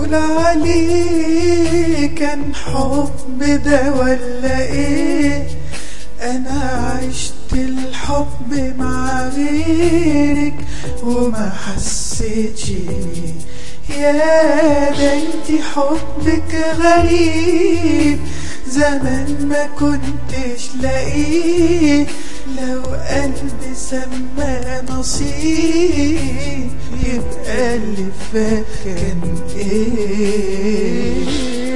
اقول عليه كان حب ده ولا ايه انا عشت الحب مع غيرك وما حسيتش يا ده انتي حبك غريب زمان ما كنتش لاقيه لو قلبي سما نصيب يبقى اللي فات كان ايه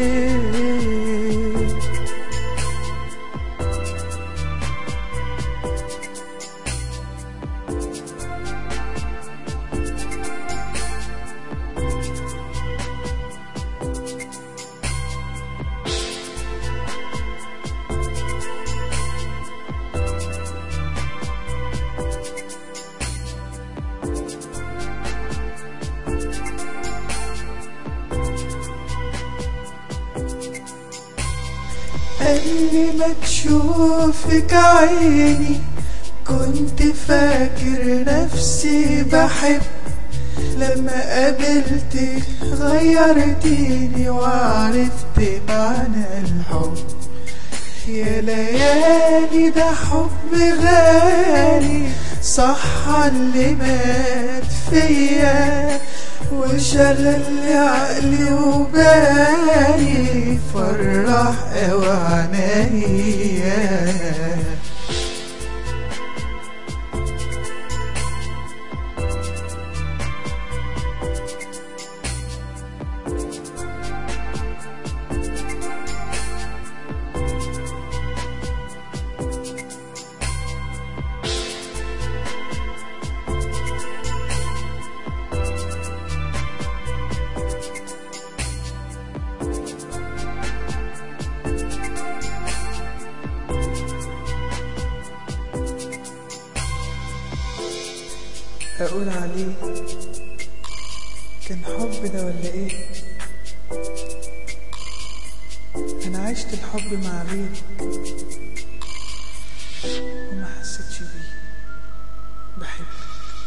قبل ما تشوفك عيني كنت فاكر نفسي بحب لما قابلتك غيرتيني وعرفت معنى الحب يا ليالي ده حب غالي صح اللي مات فيا وشغل عقلي وبالي فرح وعنايا اقول عليه كان حب ده ولا ايه انا عشت الحب مع غيرك وما حسيتش بيه بحبك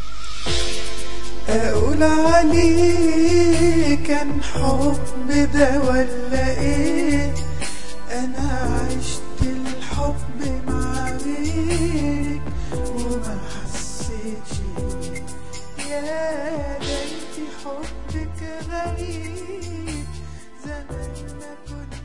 اقول عليه كان حب ده ولا ايه انا عشت الحب مع غيرك وما حسيتش يا ده انتي حبك غريب زمان ما كنت